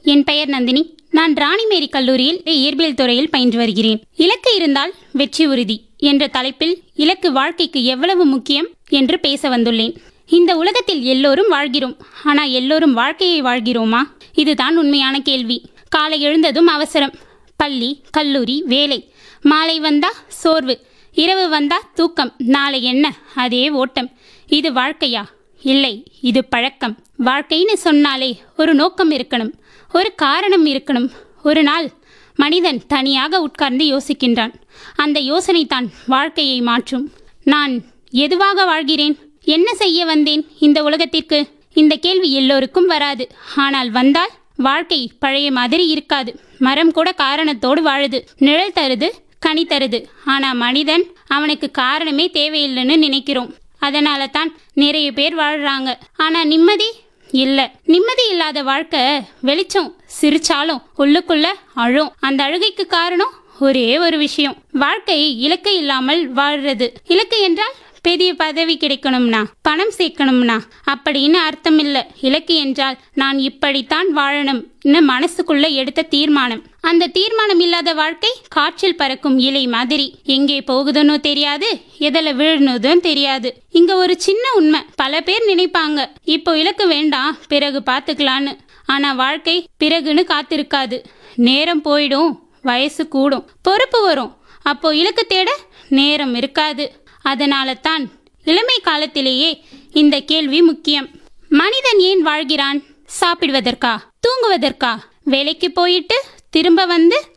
என் பெயர் நந்தினி நான் ராணிமேரி கல்லூரியில் இயற்பியல் துறையில் பயின்று வருகிறேன் இலக்கு இருந்தால் வெற்றி உறுதி என்ற தலைப்பில் இலக்கு வாழ்க்கைக்கு எவ்வளவு முக்கியம் என்று பேச வந்துள்ளேன் இந்த உலகத்தில் எல்லோரும் வாழ்கிறோம் ஆனா எல்லோரும் வாழ்க்கையை வாழ்கிறோமா இதுதான் உண்மையான கேள்வி காலை எழுந்ததும் அவசரம் பள்ளி கல்லூரி வேலை மாலை வந்தா சோர்வு இரவு வந்தா தூக்கம் நாளை என்ன அதே ஓட்டம் இது வாழ்க்கையா இல்லை இது பழக்கம் வாழ்க்கைன்னு சொன்னாலே ஒரு நோக்கம் இருக்கணும் ஒரு காரணம் இருக்கணும் ஒரு நாள் மனிதன் தனியாக உட்கார்ந்து யோசிக்கின்றான் அந்த யோசனை தான் வாழ்க்கையை மாற்றும் நான் எதுவாக வாழ்கிறேன் என்ன செய்ய வந்தேன் இந்த உலகத்திற்கு இந்த கேள்வி எல்லோருக்கும் வராது ஆனால் வந்தால் வாழ்க்கை பழைய மாதிரி இருக்காது மரம் கூட காரணத்தோடு வாழுது நிழல் தருது கனி தருது ஆனா மனிதன் அவனுக்கு காரணமே தேவையில்லைன்னு நினைக்கிறோம் அதனால தான் நிறைய பேர் வாழ்றாங்க ஆனா நிம்மதி இல்ல நிம்மதி இல்லாத வாழ்க்கை வெளிச்சம் சிரிச்சாலும் உள்ளுக்குள்ள அழும் அந்த அழுகைக்கு காரணம் ஒரே ஒரு விஷயம் வாழ்க்கை இலக்கு இல்லாமல் வாழ்றது இலக்கு என்றால் பெரிய பதவி கிடைக்கணும்னா பணம் சேர்க்கணும்னா அப்படின்னு அர்த்தம் இல்ல இலக்கு என்றால் நான் இப்படித்தான் வாழணும்னு மனசுக்குள்ள எடுத்த தீர்மானம் அந்த தீர்மானம் இல்லாத வாழ்க்கை காற்றில் பறக்கும் இலை மாதிரி எங்கே போகுதுன்னு தெரியாது எதில் விழுனதும் தெரியாது இங்க ஒரு சின்ன உண்மை பல பேர் நினைப்பாங்க இப்போ இலக்கு வேண்டாம் பிறகு பார்த்துக்கலான்னு ஆனா வாழ்க்கை பிறகுன்னு காத்திருக்காது நேரம் போயிடும் வயசு கூடும் பொறுப்பு வரும் அப்போ இலக்கு தேட நேரம் இருக்காது அதனால தான் இளமை காலத்திலேயே இந்த கேள்வி முக்கியம் மனிதன் ஏன் வாழ்கிறான் சாப்பிடுவதற்கா தூங்குவதற்கா வேலைக்கு போயிட்டு திரும்ப வந்து